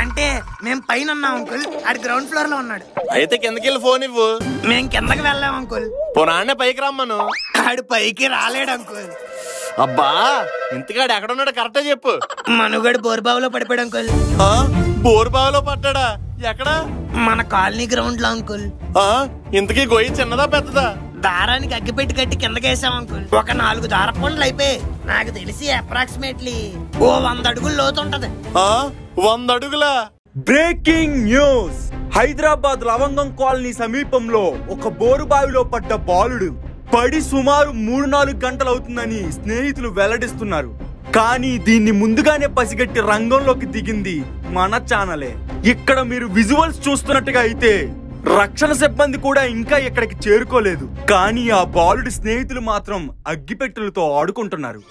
అంటే మేము పైన ఉన్నాం అంకుల్ ఆడు గ్రౌండ్ ఫ్లోర్ లో ఉన్నాడు అయితే కిందకెళ్ళి ఫోన్ ఇవ్వు మేము కిందకి వెళ్ళాం అంకుల్ పునాన్నే పైకి రమ్మను ఆడు పైకి రాలేడు అంకుల్ అబ్బా ఇంతకాడు ఎక్కడున్నాడు కరెక్టే చెప్పు మనుగడు బోర్బావులో పడిపోయాడు అంకుల్ ఆ బోరు బావిలో పడ్డాడా ఎక్కడా మన కాలనీ గ్రౌండ్ లో అంకుల్ ఆ ఇంతకీ గొయ్యి చిన్నదా పెద్దదా దారానికి అగ్గిపెట్టి కట్టి కిందకేసాం అంకుల్ ఒక నాలుగు దారపండ్లు అయిపోయి నాకు తెలిసి అప్రాక్సిమేట్లీ ఓ వంద అడుగులు లోతుంటది ఆ వంద అడుగులా బ్రేకింగ్ న్యూస్ హైదరాబాద్ లవంగం కాలనీ సమీపంలో ఒక బోరు బావిలో పడ్డ బాలుడు పడి సుమారు మూడు నాలుగు గంటలు అవుతుందని స్నేహితులు వెల్లడిస్తున్నారు కానీ దీన్ని ముందుగానే పసిగట్టి రంగంలోకి దిగింది మన ఛానలే ఇక్కడ మీరు విజువల్స్ చూస్తున్నట్టుగా అయితే రక్షణ సిబ్బంది కూడా ఇంకా ఇక్కడికి చేరుకోలేదు కానీ ఆ బాలుడి స్నేహితులు మాత్రం అగ్గిపెట్టెలతో ఆడుకుంటున్నారు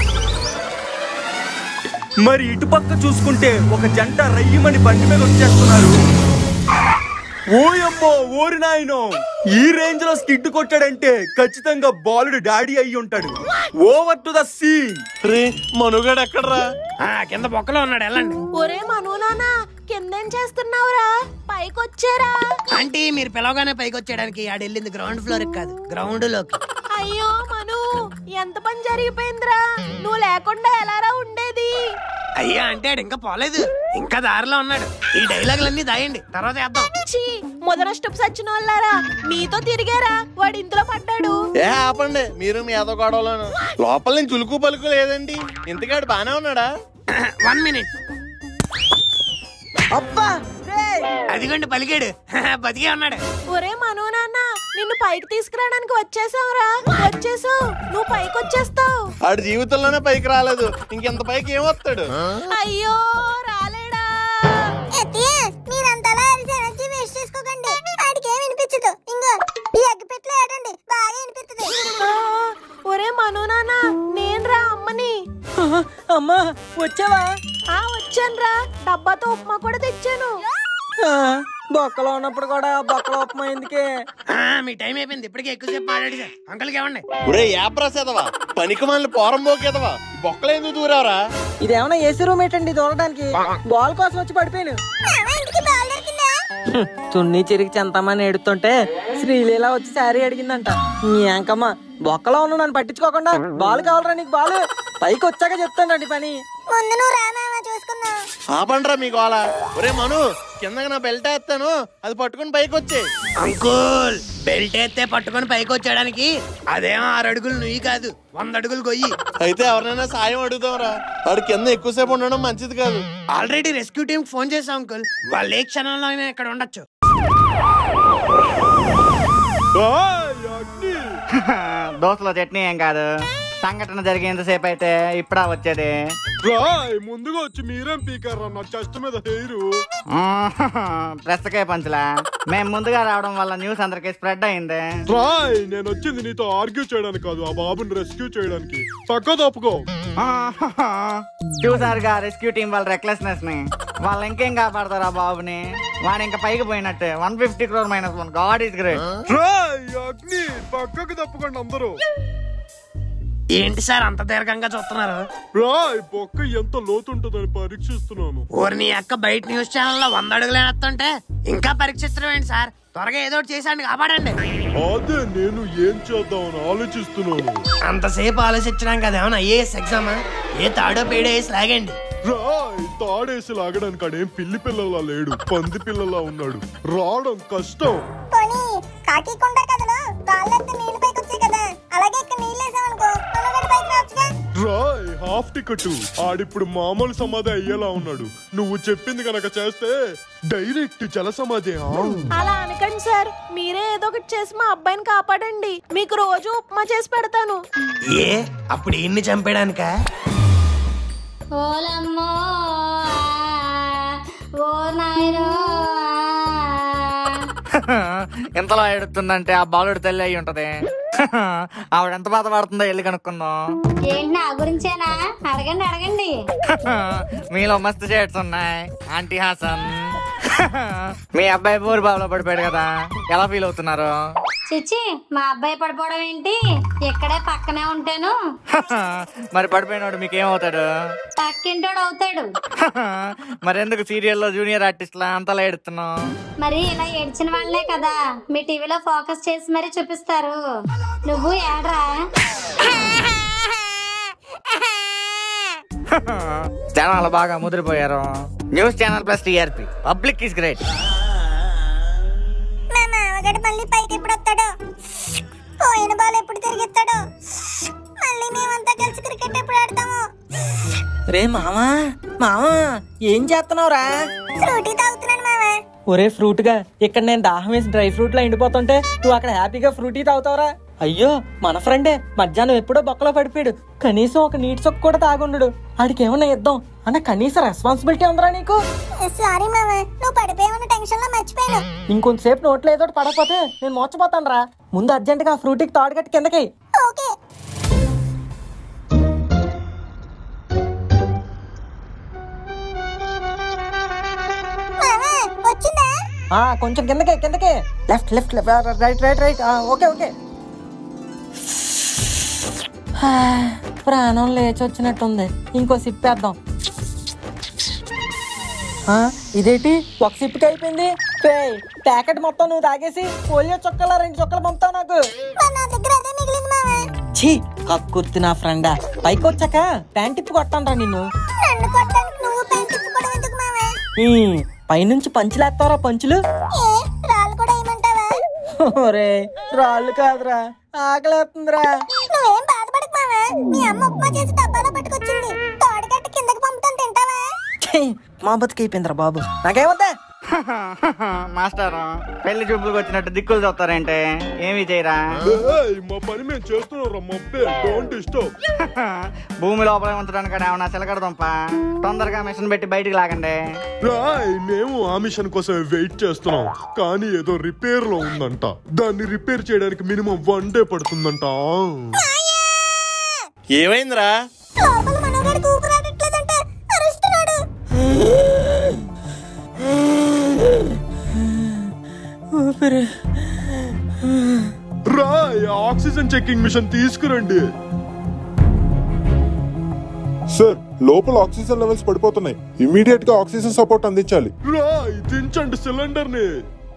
మరి ఇటుపక్క చూసుకుంటే ఒక జంట రయ్యమని బండి మీద వచ్చేస్తున్నారు ఓయమ్మో ఓరి నాయనో ఈ రేంజ్ లో స్కిడ్ కొట్టాడంటే ఖచ్చితంగా బాలుడు డాడీ అయి ఉంటాడు ఓవర్ టు ద సీన్ రే మనుగాడు ఎక్కడ్రా ఆ కింద బొక్కలో ఉన్నాడు వెళ్ళండి ఒరే మను నాన్న కిందేం చేస్తున్నావురా పైకొచ్చారా ఆంటీ మీరు పిలవగానే పైకి వచ్చేయడానికి ఆడు వెళ్ళింది గ్రౌండ్ ఫ్లోర్ కాదు గ్రౌండ్ లోకి అయ్యో మను ఎంత పని జరిగిపోయిందిరా నువ్వు లేకుండా ఎలారా ఉండేది అయ్యా అంటే ఆడు ఇంకా పోలేదు ఇంకా దారిలో ఉన్నాడు ఈ డైలాగులన్నీ దాయండి తర్వాత వేద్దాం ఛీ మొదలష్టపు సచ్చిన వాళ్ళారా మీతో తిరిగారా వాడు ఇందులో పడ్డాడు ఏ ఆపండి మీరు మీ ఏదో గొడవలోను లోపల నుంచి చులుకు పలుకు లేదండి ఇంతకాడు బానే ఉన్నాడా వన్ మినిట్ అబ్బా అదిగోండి పలికాడు బతికే ఉన్నాడు ఒరే మను నాన్న నిన్ను పైకి తీసుకురావడానికి వచ్చేసావురా వచ్చేసావు నువ్వు పైకి వచ్చేస్తావు ఆడి జీవితంలోనే పైకి రాలేదు ఇంకెంత పైకి ఏమొస్తాడు అయ్యో రాలేడా మీరంతలా అరిసి ఎనర్జీ వేస్ట్ చేసుకోకండి వాడికి ఏం వినిపించదు ఇంకో ఈ అగ్గి పెట్లో ఏడండి బాగా వినిపిస్తుంది ఆ, ఒరే మను నాన్న నేను రా అమ్మని అమ్మా వచ్చావా ఆ వచ్చానురా డబ్బాతో ఉప్మా కూడా తెచ్చాను ఆ, బొక్కలో ఉన్నప్పుడు కూడా బొక్కలో ఉప్మా ఎందుకే ఆ, మీ టైం అయిపోయింది ఇప్పటికే ఎక్కువసేపు మాట్లాడి అంకల్కి ఇవ్వండి ఒరే యాప్రాసేదవా పనికి మనల్ని పోరం పోకేదవా బొక్కలు ఎందుకు దూరావరా ఇదేమన్నా ఏసీ రూమ్ ఏంటండి దూరడానికి బాల్ కోసం వచ్చి పడిపోయాను ఇంటికి బాల్ దొరికిందా హ్మ్, చున్నీ చిరిగి చెంతమని ఏడుతుంటే శ్రీలీల వచ్చి శారీ అడిగిందంట నీ అంకమ్మ బొక్కలో ఉన్న నన్ను పట్టించుకోకుండా బాల్ కావాలరా నీకు బాల్ పైకి వచ్చాక చెప్తానండి పని ముందు నువ్వు రామామా చూసుకుందాం ఆపండ్రా మీ గోల ఒరే మను కిందకి నా బెల్ట్ వేస్తాను అది పట్టుకుని పైకి వచ్చే అంకుల్ బెల్ట్ ఎత్తే పట్టుకొని పైకి వచ్చేయడానికి అదేం ఆరు అడుగులు నుయ్యి కాదు వంద అడుగులు గొయ్యి అయితే ఎవరినైనా సాయం అడుగుదాంరా వాడు కింద ఎక్కువసేపు ఉండడం మంచిది కాదు ఆల్రెడీ రెస్క్యూ టీమ్ ఫోన్ చేసాం అంకుల్ వాళ్ళు ఏ క్షణంలో అయినా ఇక్కడ ఉండొచ్చు దోశలో చట్నీ ఏం కాదు సంఘటన జరిగేంతసేపు అయితే ఇప్పుడా వచ్చేది రాయ్ ముందుగా వచ్చి మీరేం పీకర్ నా చెస్ట్ మీద హెయిర్ ప్రస్తుకే పంచులా మేము ముందుగా రావడం వల్ల న్యూస్ అందరికి స్ప్రెడ్ అయింది రాయ్ నేను వచ్చింది నీతో ఆర్గ్యూ చేయడానికి కాదు ఆ బాబుని రెస్క్యూ చేయడానికి పక్క తప్పుకో చూసారుగా రెస్క్యూ టీం వాళ్ళ రెక్లెస్నెస్ ని వాళ్ళు ఇంకేం కాపాడతారు ఆ బాబుని వాడు ఇంకా పైకి పోయినట్టే one fifty crore minus one God is great రాయ్ అగ్ని పక్కకు తప్పుకోండి అందరూ ఏంటి సార్ అంత దీర్ఘంగా చూస్తున్నారు రాయ్ బొక్క ఎంత లోతుంటుందని పరీక్షిస్తున్నాను ఊరి నీ అక్క బయట న్యూస్ ఛానల్లో వంద అడుగులు వేస్తుంటే ఇంకా పరీక్షించడం ఏంటి సార్ త్వరగా ఏదో ఒకటి చేసాండి కాపాడండి అదే నేను ఏం చేద్దామని ఆలోచిస్తున్నాను అంతసేపు ఆలోచించడం కదా ఏమన్నా ఐఏఎస్ ఎగ్జామా ఏ తాడో పేడో వేసి లాగండి రాయ్ తాడేసి లాగడానికి ఆడేం పిల్లి పిల్లలా లేడు పంది పిల్లలా ఉన్నాడు రావడం కష్టం పోనీ కాకి కొండ కదను రాళ్ళెత్తే నీళ్ళు పైకి వచ్చాయి కదా అలాగే ఇక్కడ నీళ్ళు వేసామనుకో మనగడి పైకి రావచ్చుగా రాయ్ హాఫ్ టికెట్ ఆడిప్పుడు మామూలు సమాధి అయ్యేలా ఉన్నాడు నువ్వు చెప్పింది గనక చేస్తే డైరెక్ట్ జల సమాధి ఆ? అలా అనకండి సార్ మీరే ఏదో ఒకటి చేసి మా అబ్బాయిని కాపాడండి మీకు రోజు ఉప్మా చేసి పెడతాను ఏ అప్పుడు ఇన్ని చంపేయడానికా ఓలమ్మో ఓ నాయనో ఇంతలో ఎడుతుందంటే ఆ బాలుడు తల్లి అయి ఉంటది ఆవిడ ఎంత బాధపడుతుందో వెళ్ళి కనుక్కుందాం ఏంటి నా గురించేనా అడగండి అడగండి మీలో మస్తు షేడ్స్ ఉన్నాయి ఆంటీ హాసన్ మీ అబ్బాయి బోరు బాబులో పడిపోయాడు కదా ఎలా ఫీల్ అవుతున్నారు చిచ్చి మా అబ్బాయి పడిపోవడం ఏంటి ఇక్కడే పక్కనే ఉంటాను మరి పడిపోయినాడు మీకేమవుతాడు పక్కింటోడు అవుతాడు మరి ఎందుకు సీరియల్లో జూనియర్ ఆర్టిస్ట్లా అంతలా ఎడుతున్నావు మరి ఇలా ఏడ్చిన వాళ్ళే కదా మీ టీవీలో ఫోకస్ చేసి మరీ చూపిస్తారు నువ్వు ఏడ్రా ఛానల్ బాగా ముదిరిపోయారు news channel plus TRP public is great మా మామగాడు మళ్ళీ పైకి ఎప్పుడు వస్తాడో పోయిన బాల్ ఎప్పుడు తిరిగిస్తాడో మళ్ళీ మేమంతా కలిసి క్రికెట్ ఎప్పుడు ఆడతాము రే మామా మామా ఏం చేస్తున్నావురా ఫ్రూటీ తాగుతున్నాను మామ ఒరే ఫ్రూట్ గా ఇక్కడ నేను దాహం వేసి డ్రై ఫ్రూట్ లో ఎండిపోతుంటే నువ్వు అక్కడ హ్యాపీగా ఫ్రూటీ తాగుతావురా అయ్యో మన ఫ్రెండే మధ్యాహ్నం ఎప్పుడో బొక్కలో పడిపోయాడు కనీసం ఒక నీటి చొక్క కూడా తాగుండడు ఆడికి ఏమన్నా ఇద్దాం అన్న కనీసం రెస్పాన్సిబిలిటీ ఉందిరా నీకు సారీ మామ నువ్వు పడిపోయావన్న టెన్షన్ లో మర్చిపోయాను ఇంకొంతసేపు నోట్లో ఏదో ఒకటి పడకపోతే నేను మోచపోతాను రా ముందు అర్జెంట్ గా ఫ్రూటీకి తాడు కట్టి కిందకి ఓకే మామ వచ్చిందా ఆ కొంచెం కిందకే కిందకే left left right right right okay okay హా, ప్రాణం లేచి వచ్చినట్టుంది ఇంకో సిప్ వేద్దాం ఆ, ఇదేంటి ఒక సిప్కి అయిపోయింది రేయ్, ప్యాకెట్ మొత్తం నువ్వు తాగేసి పోలియో చొక్కల రెండు చొక్కలు పంపుతావు నాకు మరి నా దగ్గర అదే మిగిలింది మామ ఛీ కక్కుర్తి నా ఫ్రెండా పైకి వచ్చాక ప్యాంట్ ఇప్పి కొట్టాను నిన్ను నన్ను కొట్టడానికి నువ్వు పెయింట్ తిప్పుకోవడం ఎందుకు మామ ఈ, పైనుంచి పంచులేస్తావరా పంచులు ఏ రాళ్ళు కూడా ఏమంటావా ఒరే రాళ్ళు కాదురా ఆకలేస్తుందిరా నువ్వేం బాధపడకు మామ మీ అమ్మ ఉప్మా చేసి డబ్బాలో పట్టుకొచ్చింది తోడగట్టి కిందకి పంపుతాను తింటావా ఛీ, మా బతికైపోయిందిరా బాబు నాకేమద్దా మాస్టర్ పెళ్లి చూపులకు వచ్చినట్టు దిక్కులు చూస్తారంటే ఏమీ చేయరా మా పని మేము చేస్తున్నాం మబ్బే డోంట్ డిస్టర్బ్ భూమి లోపల ఉంచడానికి ఏమన్నా చిలకడ దుంప తొందరగా మిషన్ పెట్టి బయటికి లాగండి రాయ్ మేము ఆ మిషన్ కోసం వెయిట్ చేస్తున్నాం కానీ ఏదో రిపేర్ లో ఉందంట దాన్ని రిపేర్ చేయడానికి మినిమం వన్ డే పడుతుందంట ఏమైందిరా లోపల మనోగాడికి ఊపిరాడట్లేదంటే అరుస్తున్నాడు ఊపిరి రాయ్ ఆక్సిజన్ చెకింగ్ మిషన్ తీసుకురండి సార్ లోపల ఆక్సిజన్ లెవెల్స్ పడిపోతున్నాయి ఇమీడియట్ గా ఆక్సిజన్ సపోర్ట్ అందించాలి రాయ్ దించండి సిలిండర్ ని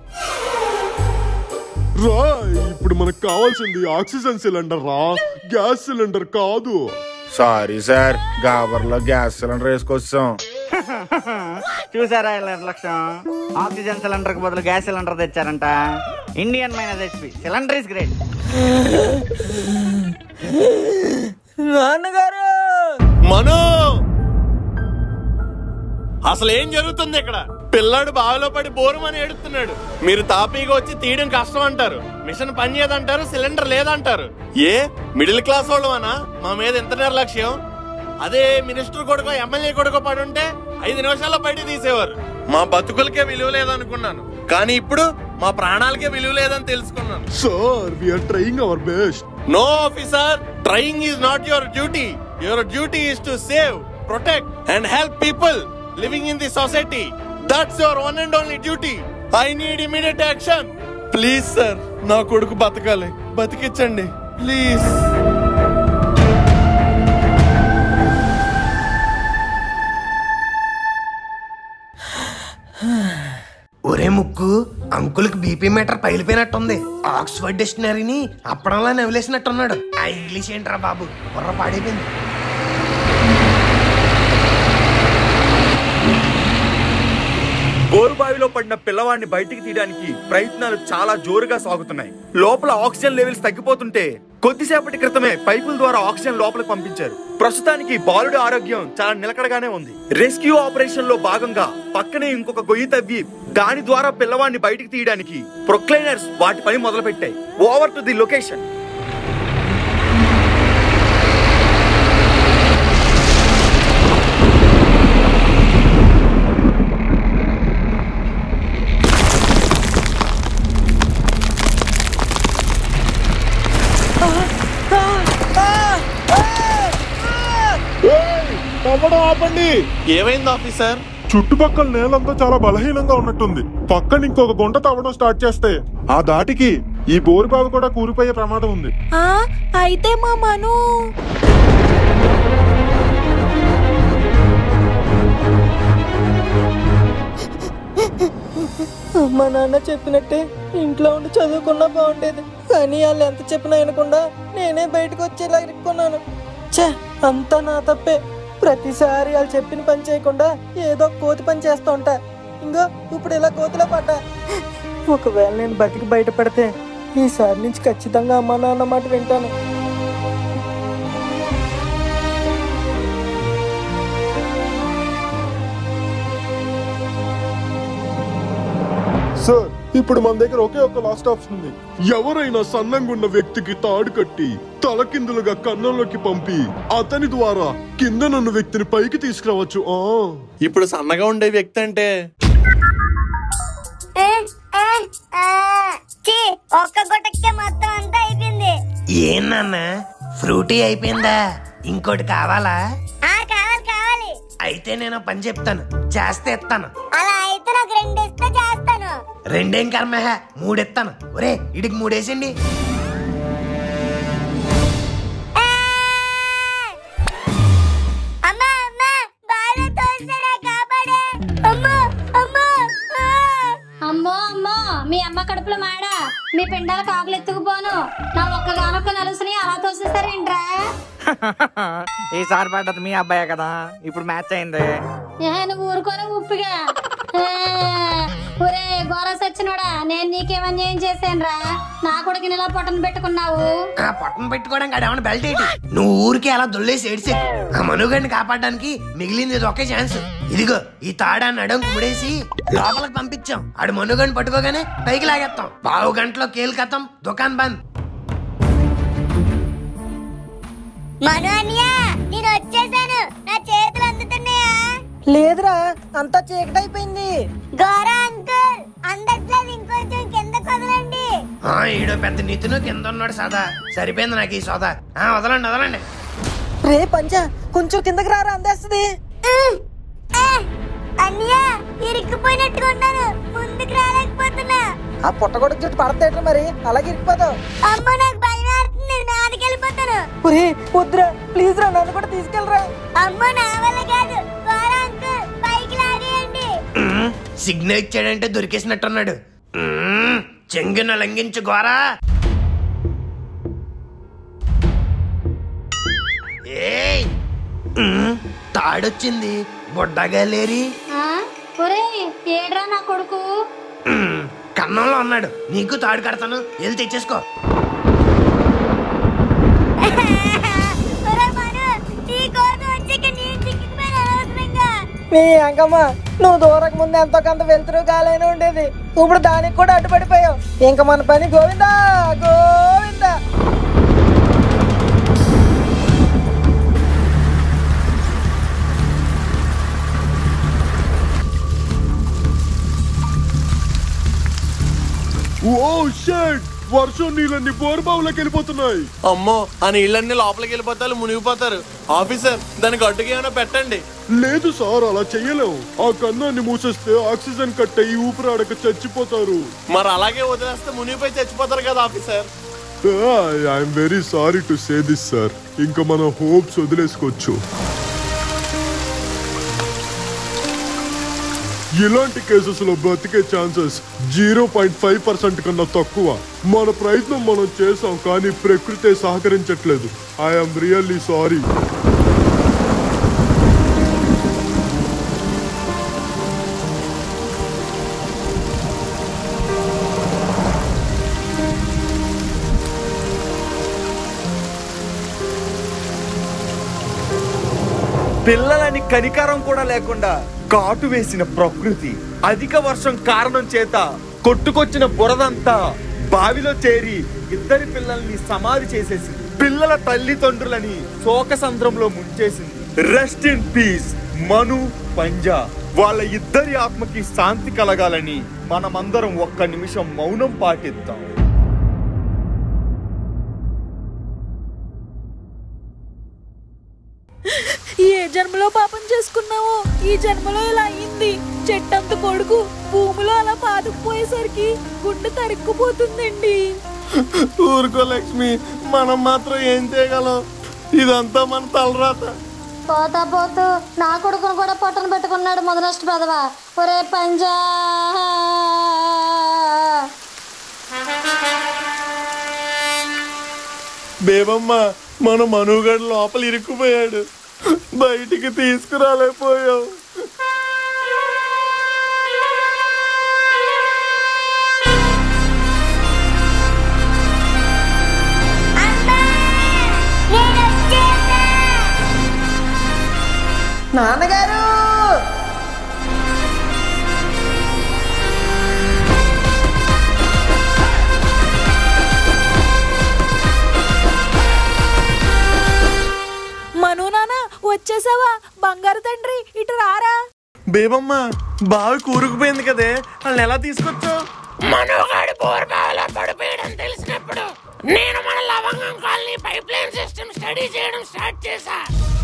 రాయ్ ఇప్పుడు మనకు కావాల్సింది ఆక్సిజన్ సిలిండర్ రా గ్యాస్ సిలిండర్ కాదు సారీ సార్ గాబర్లో గ్యాస్ సిలిండర్ వేసుకొచ్చాం చూసారా ఇలా నిర్లక్ష్యం ఆక్సిజన్ సిలిండర్ కు బదులు గ్యాస్ సిలిండర్ తెచ్చారంట Indian minus HP cylinder is great నాన్నగారు మను అసలు ఏం జరుగుతుంది ఇక్కడ పిల్లాడు బావిలో పడి బోరుమని ఏడుస్తున్నాడు మీరు తాపీగా వచ్చి తీయడం కష్టం అంటారు మిషన్ పని చేయదంటారు సిలిండర్ లేదంటారు ఏ మిడిల్ క్లాస్ వాళ్ళమనా మా మీద ఎంత నిర్లక్ష్యం అదే మినిస్టర్ కొడుకో ఎమ్మెల్యే కొడుకో పడి ఉంటే ఐదు నిమిషాల్లో బయట తీసేవారు మా బతుకులకే విలువ లేదనుకున్నాను కానీ ఇప్పుడు మా ప్రాణాలకే విలువ లేదని తెలుసుకున్నాను sir we're trying our best No, officer. Trying is not your duty. Your duty is to save, protect, and help people living in the society. That's your one and only duty. I need immediate action. Please sir నా కొడుకు బతకాలి బతికించండి please ఒరే ముక్కు అంకుల్కి BP meter పగిలిపోయినట్టుంది Oxford డిక్షనరీని అప్పడంలా నవ్వులేసినట్టున్నాడు ఆ ఇంగ్లీష్ ఏంట్రా బాబు బుర్ర పాడైపోయింది బోరుబావిలో పడిన పిల్లవాడిని బయటికి తీయడానికి ప్రయత్నాలు చాలా జోరుగా సాగుతున్నాయి లోపల ఆక్సిజన్ లెవెల్స్ తగ్గిపోతుంటే కొద్దిసేపటి క్రితమే పైపుల ద్వారా ఆక్సిజన్ లోపలికి పంపించారు ప్రస్తుతానికి బాలుడి ఆరోగ్యం చాలా నిలకడగానే ఉంది రెస్క్యూ ఆపరేషన్ లో భాగంగా పక్కనే ఇంకొక గొయ్యి తవ్వి దాని ద్వారా పిల్లవాడిని బయటికి తీయడానికి ప్రొక్లైనర్స్ వాటి పని మొదలుపెట్టాయి ఓవర్ టు ది లొకేషన్ ఆపండి ఏమైంది ఆఫీసర్ చుట్టుపక్కల నేలంతా చాలా బలహీనంగా ఉన్నట్టుంది పక్కన ఇంకొక గుంట తవ్వడం స్టార్ట్ చేస్తే ఆ దాటికి ఈ బోరు బావి కూడా కూలిపోయే ప్రమాదం ఉంది ఆ అయితే మా మను మా నాన్న చెప్పినట్టే ఇంట్లో ఉండి చదువుకున్నా బాగుండేది కానీ వాళ్ళు ఎంత చెప్పినా వినకుండా నేనే బయటకు వచ్చేలా ఇరుక్కున్నాను ఛే అంతా నా తప్పే ప్రతిసారి వాళ్ళు చెప్పిన పని చేయకుండా ఏదో ఒక కోతి పని చేస్తూ ఉంటా ఇంకో ఇప్పుడు ఇలా కోతిలో పడ్డా ఒకవేళ నేను బతికి బయటపడితే ఈసారి నుంచి ఖచ్చితంగా అమ్మా నాన్న మాట వింటాను సార్ ఇప్పుడు మన దగ్గర ఒకే ఒక లాస్ట్ ఆప్షన్ ఉంది ఎవరైనా సన్నంగా ఉన్న వ్యక్తికి తాడు కట్టి తలకిందులుగా కన్నంలోకి పంపి అతని ద్వారా కింద నున్న వ్యక్తిని పైకి తీసుకురావచ్చు ఆ ఇప్పుడు సన్నగా ఉండే వ్యక్తి అంటే ఏ, ఏ, ఆ. ఛీ, ఒక్క గుటకే మొత్తం అంతా అయిపోయింది ఏం నాన్న ఫ్రూటీ అయిపోయిందా ఇంకోటి కావాలా ఆ కావాలి కావాలి అయితే నేను ఓ పని చెప్తాను చేస్తే ఇస్తాను అలా అయితే నాకు రెండు ఇస్తే చేస్తాను రెండేం కర్మ మూడు ఇస్తాను ఒరే ఇడికి మూడేసండి ఆ! అమ్మా అమ్మా బాగా తోస్తాడా కాపాడే అమ్మా అమ్మా ఆ! అమ్మో అమ్మో మీ అమ్మ కడుపులో మాడ మీ పిండాల కాకులు ఎత్తుకుపోను నా ఒక్కగానొక్క నలుసుని అలా తోసేస్తారేంట్రా ఈసారి పడ్డది మీ అబ్బాయే కదా ఇప్పుడు మ్యాచ్ అయింది ఏ నువ్వు ఊరుకొని ఉప్పిగా ఏ, ఒరే గోర సచ్చినోడా నేను నీకేమన్యాయం చేశానురా నా కొడుకుని ఇలా పొట్టను పెట్టుకున్నావు ఆ పొట్టను పెట్టుకోవడానికి ఆడేమన్నా బెల్ట్ ఏంటి నువ్వు ఊరికి అలా దొల్లేసి ఏడిసే ఆ మనుగడిని కాపాడడానికి మిగిలింది ఇది ఒకే ఛాన్స్ ఇదిగో ఈ తాడా నడం ముడేసి లోపలికి పంపించాం ఆడు మనుగడిని పట్టుకోగానే పైకి లాగేస్తాం పావు గంటలో కేలు కథం దుకాన్ బంద్ మను అన్నయ్య నేను వచ్చేసాను నా చేతులు అందుతున్నాయా లేదురా అంతా చీకటైపోయింది గోరా అంకుల్ అందట్లేదు ఇంకొంచెం కింద వదలండి ఆ ఈడో పెద్ద నితును కింద ఉన్నాడు సదా సరిపోయింది నాకు ఈ సోదా ఆ వదలండి వదలండి రే పంచా కొంచెం కిందకి రారా అందేస్తుంది ఉహ్! ఆ! అన్నయ్య ఇరుక్కుపోయినట్టుగా ఉన్నాను ముందుకు రాలేకపోతున్నా ఆ పుట్టగొడుకు చుట్టూ పడతేట్రా మరి అలాగే ఇరికిపోతావు అమ్మో నాకు భయం వేస్తుంది నాన్నకి వెళ్ళిపోతాను ఒరే వద్దురా ప్లీజ్ రా నన్ను కూడా తీసుకెళ్ళరా అమ్మో నా వల్ల కాదు గోరా అంకుల్ పైకి లాగేయండి ఉమ్, సిగ్నల్ ఇచ్చాడంటే దొరికేసినట్టున్నాడు ఉమ్, చెంగున లంఘించు గోరా ఏయ్ ఉమ్, తాడొచ్చింది బుడ్డగా లేరి ఆ? ఒరే ఏడ్రా నా కొడుకు ఉమ్, కన్నంలో ఉన్నాడు నీకు తాడు కడతాను వెళ్ళి తెచ్చేసుకో ఒరే మను నీ కోసం వచ్చి ఇక్కడ నేను చిక్కిపోయాను అనవసరంగా నీ అంకమ్మ నువ్వు దూరకు ముందు ఎంతో కొంత వెళ్తురు కాలేనే ఉండేది ఇప్పుడు దానికి కూడా అడ్డుపడిపోయావు ఇంక మన పని గోవిందా గోవిందా ఓ షెట్ వర్షం నీళ్ళన్ని బోరు బావులోకి వెళ్ళిపోతున్నాయి అమ్మో ఆ నీళ్ళన్నీ లోపలికి వెళ్ళిపోతారు మునిగిపోతారు ఆఫీసర్ దానికి అడ్డుకి ఏమైనా పెట్టండి లేదు సార్ అలా చెయ్యలేం ఆ కన్నాన్ని మూసేస్తే ఆక్సిజన్ కట్ అయ్యి ఊపిరాడక చచ్చిపోతారు మరి అలాగే వదిలేస్తే మునిగిపోయి చచ్చిపోతారు కదా officer I'm very sorry to say this sir ఇంకా మన హోప్స్ వదిలేసుకోవచ్చు ఇలాంటి కేసెస్ లో బ్రతికే chances zero point five percent కన్నా తక్కువ మన ప్రయత్నం మనం చేసాం కానీ ప్రకృతే సహకరించట్లేదు ఐఎమ్ రియల్లీ సారీ పిల్లలని కనికరం కూడా లేకుండా కాటు వేసిన ప్రకృతి అధిక వర్షం కారణం చేత కొట్టుకొచ్చిన బురదంతా బావిలో చేరి ఇద్దరి పిల్లల్ని సమాధి చేసేసింది పిల్లల తల్లిదండ్రులని శోకసంద్రంలో ముంచేసింది rest in peace Manu Panja వాళ్ళ ఇద్దరి ఆత్మకి శాంతి కలగాలని మనమందరం ఒక్క నిమిషం మౌనం పాటిద్దాం ఏ జన్మలో పాపం చేసుకున్నావో ఈ జన్మలో ఇలా అయింది చెట్టంత కొడుకు భూమిలో అలా పాతుకుపోయేసరికి గుండె తరుక్కుపోతుందండి ఊరుకో లక్ష్మి మనం మాత్రం ఏం చేయగలం ఇదంతా మన తలరాత పోతా పోతూ నా కొడుకును కూడా పొట్టను పెట్టుకున్నాడు మొదలష్ట పెదవా ఒరే పంజా బేబమ్మ మన మనుగడ లోపల ఇరుక్కుపోయాడు బయటికి తీసుకురాలేకపోయావు నాన్నగారు మను నాన్న వచ్చేసావా బంగారు తండ్రి ఇటు రారా బేబమ్మ బావి కూరుకుపోయింది కదే వాళ్ళని ఎలా తీసుకొచ్చావు మనోగాడు బోర్బావిలో పడిపోయడం తెలిసినప్పుడు నేను మన లవంగం colony pipe line system study చేయడం స్టార్ట్ చేశా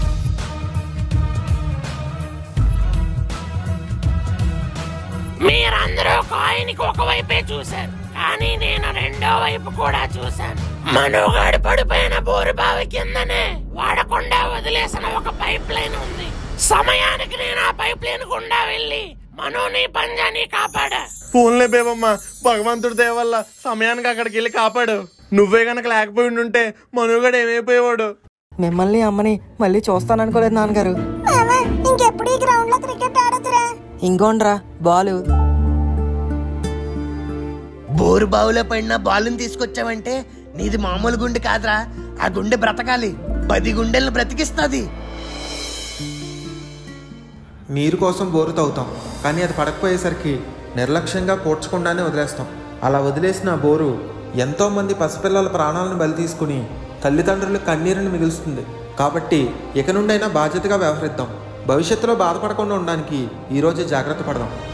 మీరందరూ కాయిన్కి ఒక వైపే చూశారు కానీ నేను రెండో వైపు కూడా చూశాను మనోగాడు పడిపోయిన బోరుబావి కిందనే వాడకుండా వదిలేసిన ఒక పైప్ లైన్ ఉంది సమయానికి నేను ఆ పైప్ లైన్ గుండా వెళ్ళి మనోని పంజాని కాపాడా ఫోన్లే బేబమ్మ భగవంతుడి దయ వల్ల సమయానికి అక్కడికి వెళ్ళి కాపాడు నువ్వే గనక లేకపోయి ఉంటే మనుగడ ఏమైపోయేవాడు మిమ్మల్ని అమ్మని మళ్ళీ చూస్తాననుకోలేదు నాన్నగారు మామ ఇంకెప్పుడు ఈ గ్రౌండ్ లో క్రికెట్ ఆడదురా ఇంకోండ్రా బాలు బోరు బావులో పడిన బాలుని తీసుకొచ్చావంటే నీది మామూలు గుండె కాదురా ఆ గుండె బ్రతకాలి పది గుండెలను బ్రతికిస్తుంది నీరు కోసం బోరు తవ్వుతాం కానీ అది పడకపోయేసరికి నిర్లక్ష్యంగా పూడ్చకుండానే వదిలేస్తాం అలా వదిలేసిన ఆ బోరు ఎంతో మంది పసిపిల్లల ప్రాణాలను బలి తీసుకుని తల్లిదండ్రుల కన్నీరుని మిగులుస్తుంది కాబట్టి ఇక నుండైనా బాధ్యతగా వ్యవహరిద్దాం భవిష్యత్తులో బాధపడకుండా ఉండడానికి ఈరోజు జాగ్రత్త పడదాం